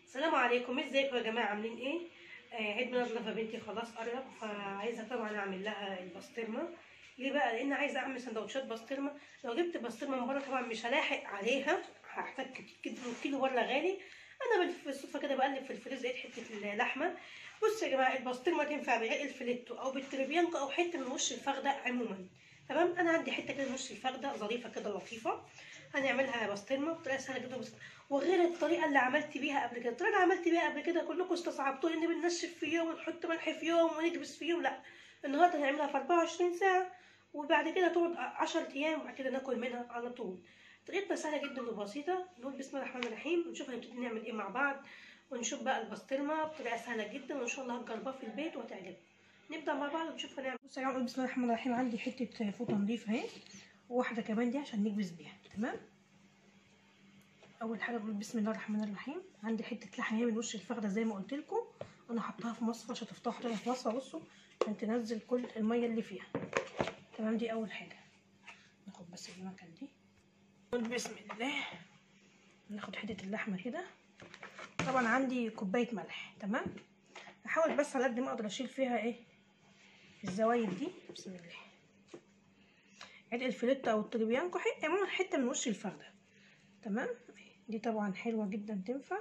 السلام عليكم ازيكم يا جماعه عاملين ايه آه عيد ميلاد لفا بنتي خلاص قرب فعايزه طبعا اعمل لها البسطرمه ليه بقى لان عايزه اعمل سندوتشات بسطرمه لو جبت بسطرمه من بره طبعا مش هلاحق عليها هحتاج كيلو كيلو بره غالي انا بالصدفه كده بقلب في الفريز لقيت حته اللحمه بصوا يا جماعه البسطرمه تنفع بعرق الفليتو او بالتريبيانكو او حته من وش الفخده عموما تمام انا عندي حته كده من وش الفخده ظريفه كده لطيفه هنعملها بسطرمه بطريقه سهله جدا بسيطه وغير الطريقه اللي عملت بيها قبل كده الطريقه اللي عملت بيها قبل كده كلكم استصعبتوا ان بننشف في يوم ونحط ملح في يوم ونكبس في يوم لا النهارده هنعملها في 24 ساعه وبعد كده تقعد 10 ايام وبعد كده ناكل منها على طول طريقتنا سهله جدا وبسيطه نقول بسم الله الرحمن الرحيم ونشوف هنبتدي نعمل ايه مع بعض ونشوف بقى البسطرمه بطريقه سهله جدا وان شاء الله هتجربوها في البيت وهتعجبكم نبدا مع بعض ونشوف هنعمل بصوا يا جماعه بسم الله الرحمن الرحيم عندي حته فوطه نضيفه اهي وواحده كمان دي عشان نكبس بيها تمام اول حاجه بقول بسم الله الرحمن الرحيم عندي حته لحمه من وش الفخده زي ما قلت لكم انا حطاها في مصفى عشان تفتحوا تاني في مصفى بصوا عشان تنزل كل الميه اللي فيها تمام دي اول حاجه ناخد بس المكان دي بسم الله ناخد حته اللحمه كده طبعا عندي كوبايه ملح تمام احاول بس على قد ما اقدر اشيل فيها ايه الزوايد دي بسم الله عرق الفليتو او التريبيانكو حته عموما حته من وش الفخده تمام دي طبعا حلوه جدا تنفع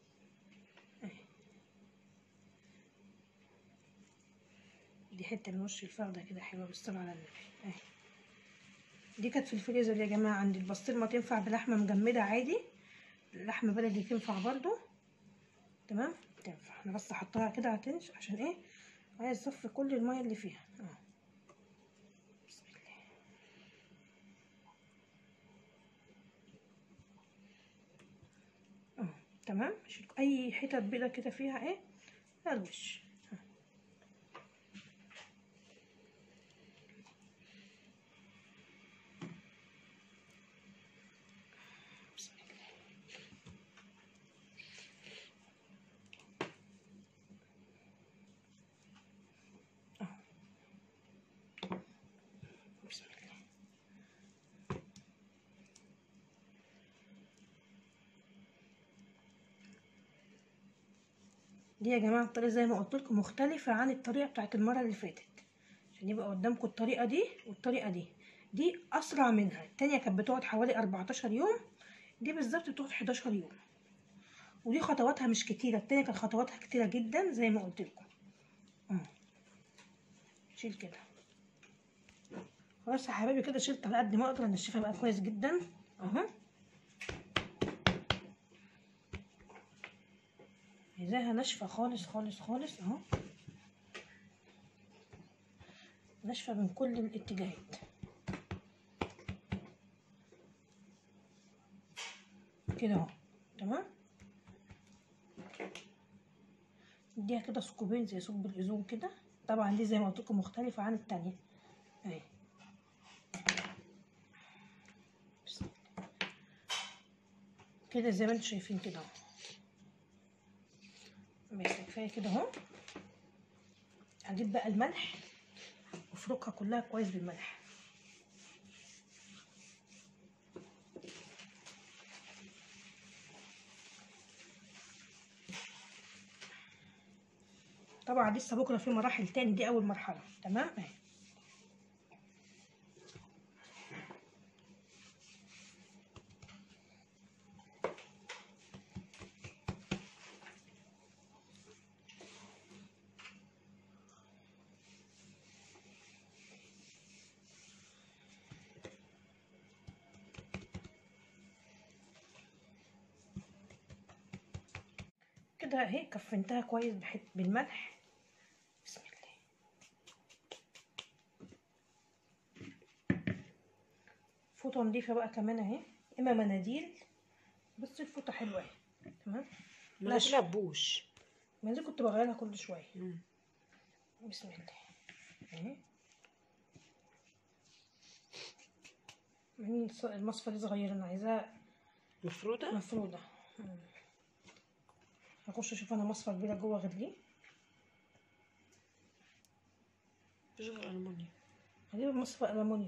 دي حته من وش الفخده كده حلوه بالصلاه على النبي اهي دي كانت في الفريزر يا جماعه عندي البسطرمه تنفع بلحمه مجمده عادي لحمه بلدي تنفع برضو تمام تنفع انا بس احطها كده هتنش عشان ايه عايز اصفي كل الميه اللي فيها اه بسم الله اه تمام اشيل اي حتت بيضه كده فيها ايه على الوش بسم الله دي يا جماعه الطريقه زي ما قلت لكم مختلفه عن الطريقه بتاعت المره اللي فاتت عشان يبقى قدامكم الطريقه دي والطريقه دي دي اسرع منها التانية كانت بتقعد حوالي 14 يوم دي بالظبط بتقعد 11 يوم ودي خطواتها مش كتيره التانية كانت خطواتها كتيره جدا زي ما قلت لكم اه شيل كده خلاص يا حبايبي كده شلت على قد ما اقدر انشفها بقى كويس جدا اهو عايزاها ناشفه خالص خالص خالص اهو ناشفه من كل الاتجاهات كده اهو تمام نديها كده ثقوبين زي ثقب الاذون كده طبعا دي زي ما قلت لكم مختلفه عن التانية اهي كده زي ما انتم شايفين كده اهو بس كفايه كده اهو هجيب بقى الملح وافركها كلها كويس بالملح طبعا لسه بكره في مراحل تاني دي اول مرحله تمام اهي كده اهي كفنتها كويس بحت بالملح بسم الله فوطه نضيفه بقى كمان اهي اما مناديل بصي الفوطه حلوه اهي تمام ما ناشفة. تلبوش المناديل كنت بغيرها كل شويه بسم الله اهي من الص- المصفى دي صغيره انا عايزاها مفروضة مفروضه مم. هخش اشوف انا مصفى كبيره جوه غير دي مفيش غير ألمونيا هجيب مصفى ألمونيوم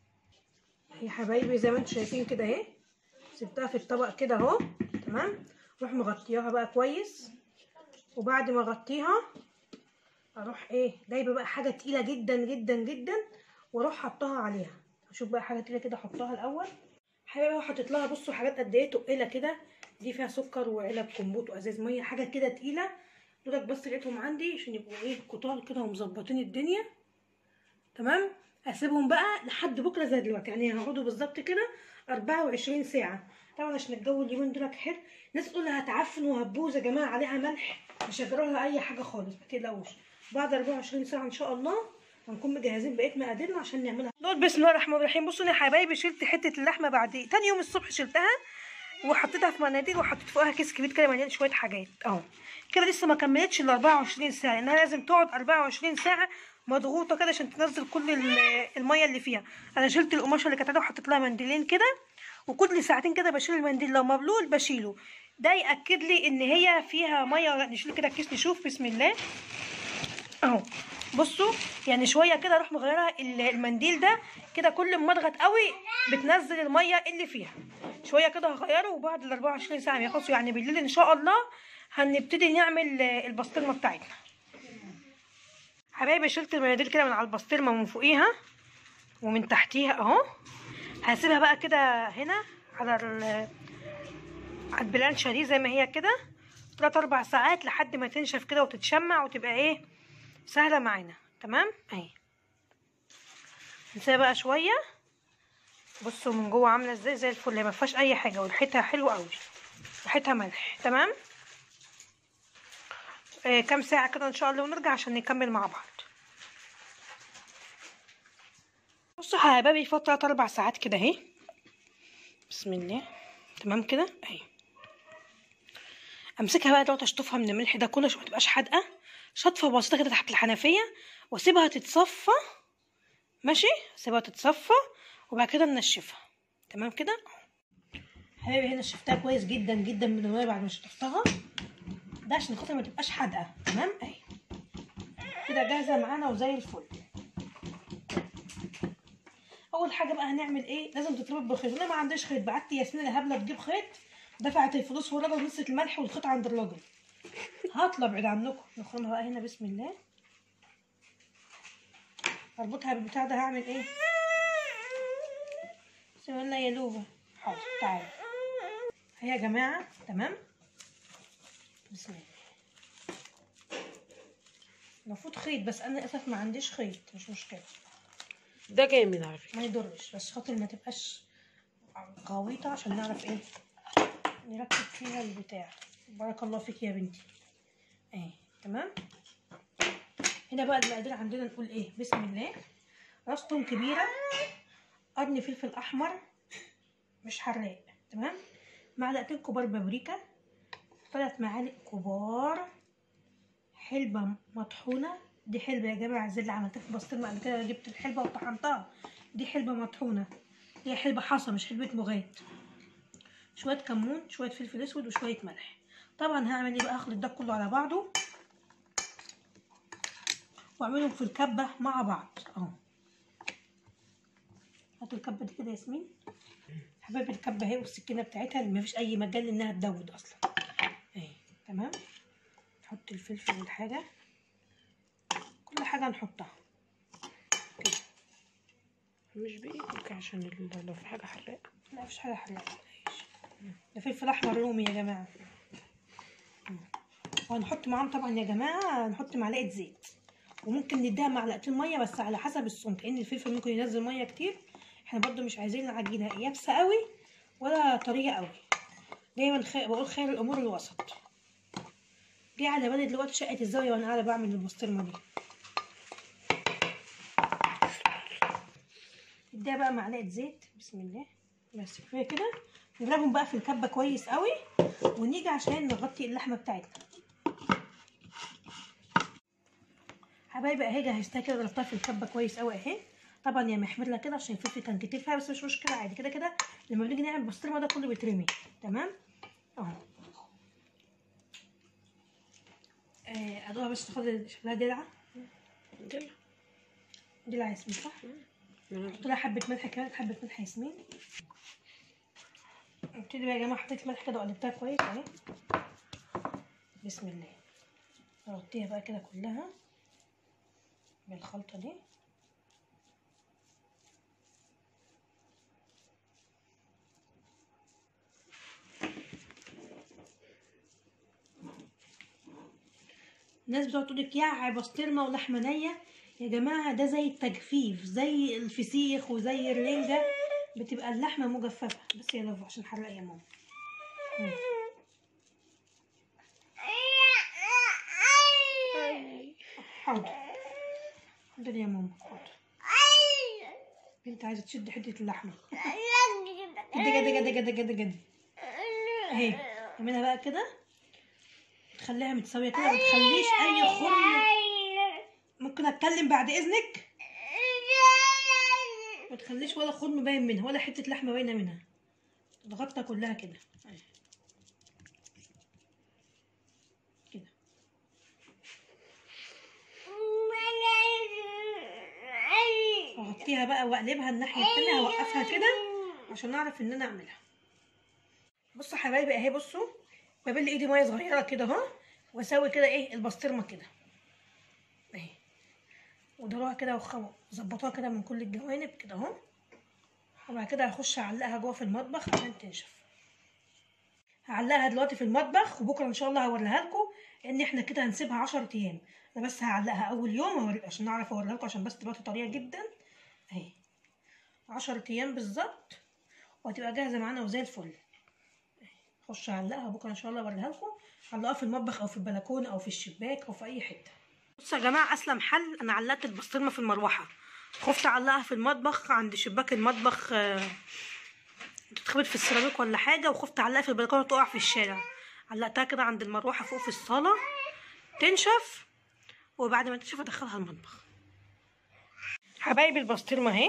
يا حبايبي زي ما انتم شايفين كده اهي سبتها في الطبق كده اهو تمام اروح مغطياها بقى كويس وبعد ما اغطيها اروح ايه جايبه بقى حاجه تقيله جدا جدا جدا واروح حطها عليها اشوف بقى حاجه تقيله كده احطها الاول حبايبي بقى حطيت لها بصوا حاجات قد ايه تقيله كده دي فيها سكر وعلب كمبوت وازاز ميه حاجه كده تقيله دولك بس لقيتهم عندي عشان يبقوا ايه كتار كده ومظبطين الدنيا تمام اسيبهم بقى لحد بكره زي دلوقتي يعني هيقعدوا بالظبط كده 24 ساعه طبعا عشان الجو اليومين دول حر ناس تقول لها هتعفن وهتبوظ يا جماعه عليها ملح مش هجرى لها اي حاجه خالص ما تقلقوش بعد 24 ساعه ان شاء الله هنكون مجهزين بقيه مقاديرنا عشان نعملها دول بسم الله الرحمن الرحيم بصوا يا حبايبي شلت حته اللحمه بعد تاني يوم الصبح شلتها وحطيتها في مناديل وحطيت فوقها كيس كبير كده مليان شويه حاجات اهو كده لسه ما كملتش ال 24 ساعه لانها لازم تقعد 24 ساعه مضغوطه كده عشان تنزل كل ال- الميه اللي فيها انا شلت القماشه اللي كانت عليها وحطيت لها منديلين كده وكل ساعتين كده بشيل المنديل لو مبلول بشيله ده ياكد لي ان هي فيها ميه ولا لأ. نشيل كده الكيس نشوف بسم الله اهو بصوا يعني شويه كده اروح مغيره ال- المنديل ده كده كل ما اضغط قوي بتنزل الميه اللي فيها شويه كده هغيره وبعد ال 24 ساعه يخلصوا يعني بالليل ان شاء الله هنبتدي نعمل آه، البسطرمه بتاعتنا حبايبي شلت المناديل كده من على البسطرمه من فوقيها ومن تحتيها اهو هسيبها بقى كده هنا على ال على البلانشة دي زي ما هي كده تلات اربع ساعات لحد ما تنشف كده وتتشمع وتبقى ايه سهلة معانا تمام اهي نسيبها بقى شوية بصوا من جوه عاملة ازاي زي الفل ما فيهاش اي حاجة وريحتها حلوة قوي ريحتها ملح تمام آه كام ساعة كده ان شاء الله ونرجع عشان نكمل مع بعض بصوا حبايبي فات تلات اربع ساعات كده اهي بسم الله تمام كده اهي امسكها بقى دلوقتي اشطفها من الملح ده كله عشان ما تبقاش حادقه شطفه بسيطه كده تحت الحنفيه واسيبها تتصفى ماشي اسيبها تتصفى وبعد كده ننشفها تمام كده حبايبي هنا شفتها كويس جدا جدا من الميه بعد ما شطفتها ده عشان خاطر ما تبقاش حادقه تمام اهي كده جاهزه معانا وزي الفل اول حاجه بقى هنعمل ايه لازم تتربط بخيط انا ما عنديش خيط بعت ياسمين الهبله تجيب خيط دفعت الفلوس والراجل نسيت الملح والخيط عند الراجل هطلع بعيد عنكم نخرمها بقى هنا بسم الله اربطها بالبتاع ده هعمل ايه بسم الله يا لوبه حاضر تعالى هيا يا جماعه تمام بسم الله المفروض خيط بس انا للاسف ما عنديش خيط مش مشكله ده جامد على فكرة ما يضرش بس خاطر ما تبقاش غويطة عشان نعرف ايه نركب فيها البتاع بارك الله فيك يا بنتي اهي تمام هنا بقى المقادير عندنا نقول ايه بسم الله راس توم كبيرة قرن فلفل احمر مش حراق تمام معلقتين كبار بابريكا ثلاث معالق كبار حلبة مطحونة دي حلبة يا جماعة زي اللي عملتها في بسطرمة قبل كده جبت الحلبة وطحنتها دي حلبة مطحونة هي حلبة حصى مش حلبة مغات شوية كمون شوية فلفل اسود وشوية ملح طبعا هعمل ايه بقى اخلط ده كله على بعضه واعملهم في الكبة مع بعض اهو هات الكبة دي كده يا ياسمين حبايبي الكبة اهي والسكينة بتاعتها اللي مفيش اي مجال انها تدود اصلا اهي تمام نحط الفلفل والحاجة كل حاجة نحطها كده مش بإيدك عشان ال- لو في حاجة حراقة لا مفيش حاجة حلاوة متقلقيش. ده فلفل أحمر رومي يا جماعة مم. وهنحط معاهم طبعا يا جماعة هنحط معلقة زيت وممكن نديها معلقتين مية بس على حسب السمك لأن الفلفل ممكن ينزل مية كتير احنا برضو مش عايزين العجينة يابسة قوي ولا طرية قوي دايما خير بقول خير الأمور الوسط جه على بالي دلوقتي شقة الزاوية وأنا قاعدة بعمل البسطرمة دي اديها بقى معلقه زيت بسم الله بس كفايه كده نضربهم بقى في الكبه كويس قوي ونيجي عشان نغطي اللحمه بتاعتنا حبايبي اهي جهزتها كده ضربتها في الكبه كويس قوي اهي طبعا يا محمله كده عشان الفلفل كان كتير فيها بس مش مشكله عادي كده كده لما بنيجي نعمل بسطرمه ده كله بيترمي تمام اهو آه، ادوها بس تاخد شكلها دلعه دل دلعه ياسمين صح؟ من حط لها حبة ملح كمان حبة ملح ياسمين ابتدي بقى يا جماعة حطيت ملح كده وقلبتها كويس اهي بسم الله نغطيها بقى كده كلها بالخلطة دي الناس بتقعد تقول لك يا بسطرمه ولحمه نيه يا جماعه ده زي التجفيف زي الفسيخ وزي الرنجه بتبقى اللحمه مجففه بس يا لافا عشان حرق يا ماما مم. حاضر حاضر يا ماما حاضر انت عايزه تشد حته اللحمه كده كده كده كده كده كده اهي اعملها بقى كده تخليها متساويه كده ما تخليش اي خرم ممكن اتكلم بعد اذنك ما تخليش ولا خرم باين منها ولا حته لحمه باينه منها تضغطها كلها كده أهي. كده اغطيها بقى واقلبها الناحيه التانية هوقفها كده عشان اعرف ان انا اعملها بصوا يا حبايبي اهي بصوا ببل ايدي ميه صغيره كده اهو واسوي كده ايه البسطرمه كده اهي ودلوها كده وظبطوها كده من كل الجوانب كده اهو وبعد كده هخش اعلقها جوه في المطبخ عشان تنشف هعلقها دلوقتي في المطبخ وبكره ان شاء الله هوريها لكم ان احنا كده هنسيبها 10 ايام انا بس هعلقها اول يوم هوري- عشان اعرف اوريها لكم عشان بس تبقى طريه جدا اهي 10 ايام بالظبط وهتبقى جاهزه معانا وزي الفل خش اعلقها بكره ان شاء الله اوريها لكم علقوها في المطبخ او في البلكونه او في الشباك او في اي حته بصوا يا جماعه اسلم حل انا علقت البسطرمه في المروحه خفت اعلقها في المطبخ عند شباك المطبخ آه، تتخبط في السيراميك ولا حاجه وخفت اعلقها في البلكونه تقع في الشارع علقتها كده عند المروحه فوق في الصاله تنشف وبعد ما تنشف ادخلها المطبخ حبايبي البسطرمه اهي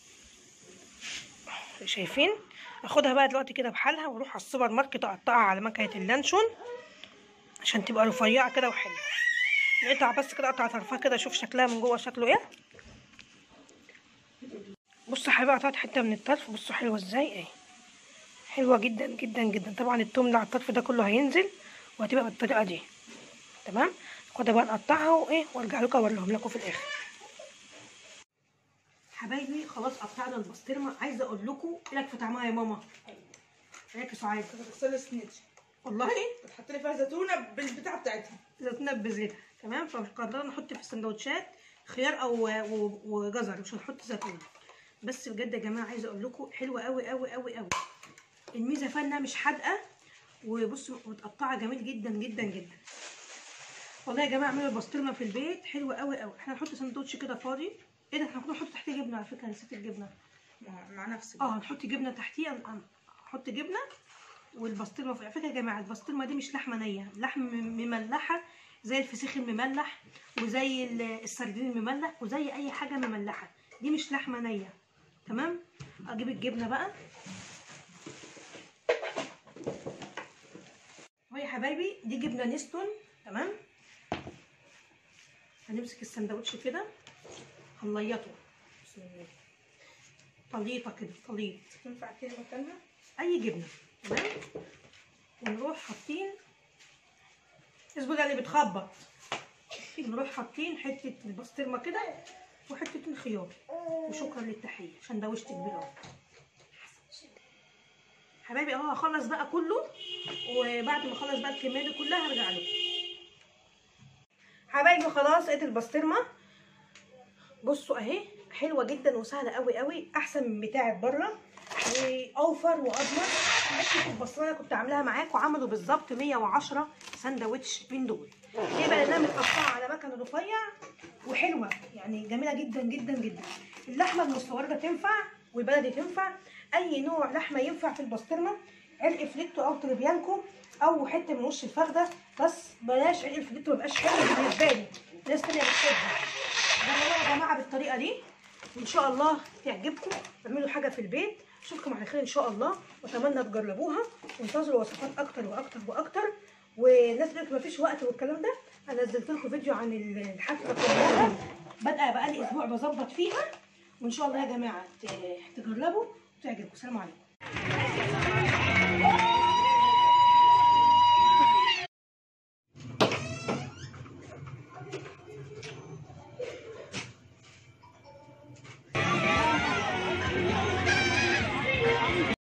شايفين اخدها بقى دلوقتي كده بحالها واروح على السوبر ماركت اقطعها على مكنه اللانشون عشان تبقى رفيعه كده وحلوه نقطع بس كده قطعه طرفها كده اشوف شكلها من جوه شكله ايه بصوا يا حبايبي قطعت حته من الطرف بصوا حلوه ازاي اهي حلوه جدا جدا جدا طبعا التوم اللي على الطرف ده كله هينزل وهتبقى بالطريقه دي تمام خدها بقى نقطعها وايه وارجع لكم اوريهم لكم في الاخر حبايبي خلاص قطعنا البسطرمه عايزه اقول لكم ايه رايك في طعمها يا ماما ايه رايك يا سعاد هتغسلي سنيتش والله تحط لي فيها زيتونه بالبتاع بتاعتها زيتونه بزيتها تمام فقررنا نحط في السندوتشات خيار او و- وجزر مش هنحط زيتون بس بجد يا جماعه عايزه اقول لكم حلوه قوي قوي قوي قوي الميزه فيها انها مش حادقه وبصوا متقطعه جميل جدا جدا جدا والله يا جماعه اعملوا البسطرمه في البيت حلوه قوي قوي احنا هنحط سندوتش كده فاضي ايه ده احنا كنا نحط تحتيه جبنه على فكره نسيت الجبنه مع, مع نفسك اه هنحط جبنه تحتيه هنحط جبنه والبسطرمه في على فكره يا جماعه البسطرمه دي مش لحمه نيه لحم م- مملحه زي الفسيخ المملح وزي ال- السردين المملح وزي اي حاجه مملحه دي مش لحمه نيه تمام اجيب الجبنه بقى اهو يا حبايبي دي جبنه نستون تمام هنمسك السندوتش كده هنليطه بسم الله طليطه كده طليط تنفع كده مكانها اي جبنه تمام ونروح حاطين اصبر اللي بتخبط نروح حاطين حته البسطرمه كده وحته الخيار وشكرا للتحيه عشان دوشت كبيره حبايبي اهو هخلص بقى كله وبعد ما اخلص بقى الكميه دي كلها هرجع لكم حبايبي خلاص لقيت البسطرمه بصوا اهي حلوه جدا وسهله قوي قوي احسن من بتاعه بره واوفر واضمن حته البصلايه كنت عاملاها معاكم عملوا بالظبط 110 سندوتش من دول ليه بقى لانها متقطعه على مكن رفيع وحلوه يعني جميله جدا جدا جدا اللحمه المستورده تنفع والبلدي تنفع اي نوع لحمه ينفع في البسطرمه عرق فليتو او تريبيانكو او حته من وش الفخده بس بلاش عرق الفليتو ميبقاش حلو بالنسبه لي ناس تانيه بتحبه جربوها يا جماعه بالطريقه دي وان شاء الله تعجبكم اعملوا حاجه في البيت اشوفكم على خير ان شاء الله واتمنى تجربوها وانتظروا وصفات اكتر واكتر واكتر والناس اللي ما فيش وقت والكلام ده انا نزلت لكم فيديو عن الحفله كلها بادئه بقالي اسبوع بظبط فيها وان شاء الله يا جماعه ت- تجربوا وتعجبكم سلام عليكم